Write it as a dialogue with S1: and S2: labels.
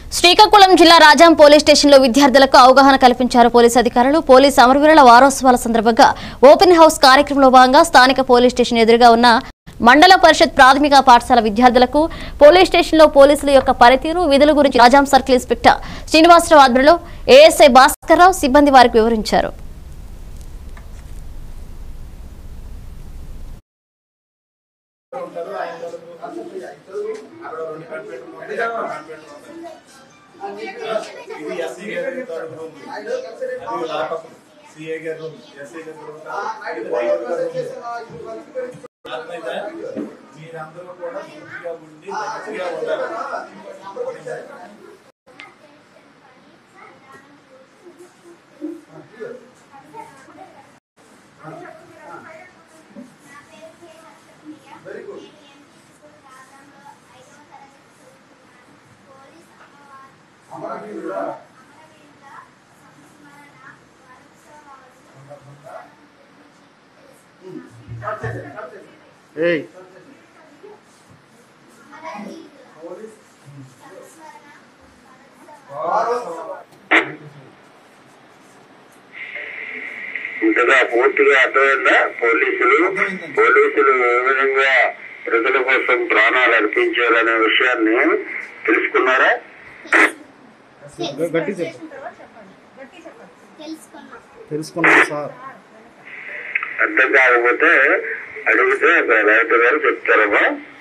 S1: శ్రీకాకుళం జిల్లా రాజాం పోలీస్ స్టేషన్లో విద్యార్థులకు అవగాహన కల్పించారు పోలీస్ అధికారులు పోలీస్ అమరవీరుల వారోత్సవాల సందర్భంగా ఓపెన్ హౌస్ కార్యక్రమంలో భాగంగా స్థానిక పోలీస్ స్టేషన్ ఎదురుగా ఉన్న మండల పరిషత్ ప్రాథమిక పాఠశాల విద్యార్థులకు పోలీస్ స్టేషన్లో పోలీసుల యొక్క పనితీరు విధుల గురించి రాజాం సర్కిల్ ఇన్స్పెక్టర్ శ్రీనివాసరావు ఆధ్వర్యంలో ఏఎస్ఐ భాస్కర్ రావు సిబ్బంది వారికి వివరించారు
S2: ఇది ఎస్సీ గారి థర్డ్ రూమ్ అది లాకప్ సిఏ గారి రూమ్ ఎస్సీ గారి రూమ్ ఇది రైతు గారి రూమ్ అర్థమైందా? మీరందరూ కూడా పూర్తిగా ఉండి మంచిగా ఉండాలి
S3: ఏయ్
S4: ఇంతగా పూర్తిగా అర్థమైందా పోలీసులు పోలీసులు ఏ విధంగా ప్రజల కోసం ప్రాణాలు అర్పించారనే విషయాన్ని తెలుసుకున్నారా
S3: గట్టి చెప్పు
S5: తెలుసుకున్నాం
S3: తెలుసుకున్నాను సార్
S4: అర్థం కాకపోతే అడిగితే రైతు గారు చెప్తారమ్మా